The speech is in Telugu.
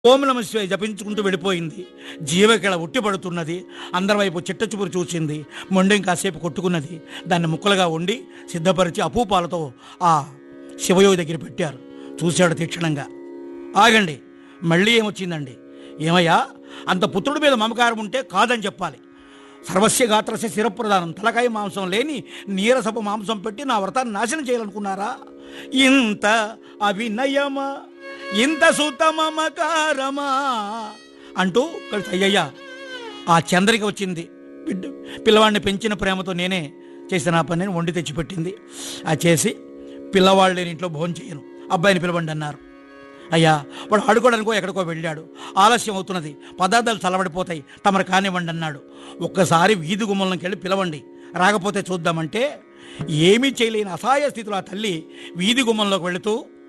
ఓం నమ శివాయ జపించుకుంటూ వెళ్ళిపోయింది జీవకిళ ఉట్టిపడుతున్నది అందరి వైపు చిట్ట చూపురు చూసింది మొండెం కాసేపు కొట్టుకున్నది దాన్ని ముక్కలుగా వండి సిద్ధపరిచి అపూపాలతో ఆ శివయోగి దగ్గర పెట్టారు చూశాడు తీక్షణంగా ఆగండి మళ్ళీ ఏమొచ్చిందండి ఏమయ్యా అంత పుత్రుడి మీద మమకారం ఉంటే కాదని చెప్పాలి సర్వస్య గాత్రస్య శిరప్రదానం తలకాయ మాంసం లేని నీరసపు మాంసం పెట్టి నా వ్రతాన్ని నాశనం చేయాలనుకున్నారా ఇంత అవినయమా ఇంత సుత మమకారమా అంటూ కలిసి అయ్యయ్యా ఆ చంద్రిక వచ్చింది బిడ్డ పిల్లవాడిని పెంచిన ప్రేమతో నేనే చేసిన ఆ పనిని వండి తెచ్చిపెట్టింది అది చేసి పిల్లవాళ్ళు లేని ఇంట్లో భోజనం చేయను అబ్బాయిని పిలవండి అన్నారు అయ్యా వాడు ఆడుకోవడానికో ఎక్కడికో వెళ్ళాడు ఆలస్యం అవుతున్నది పదార్థాలు చల్లబడిపోతాయి తమరు కానివ్వండి అన్నాడు ఒక్కసారి వీధి గుమ్మలంకి వెళ్ళి పిలవండి రాకపోతే చూద్దామంటే ఏమీ చేయలేని అసహాయ స్థితిలో ఆ తల్లి వీధి గుమ్మంలోకి వెళుతూ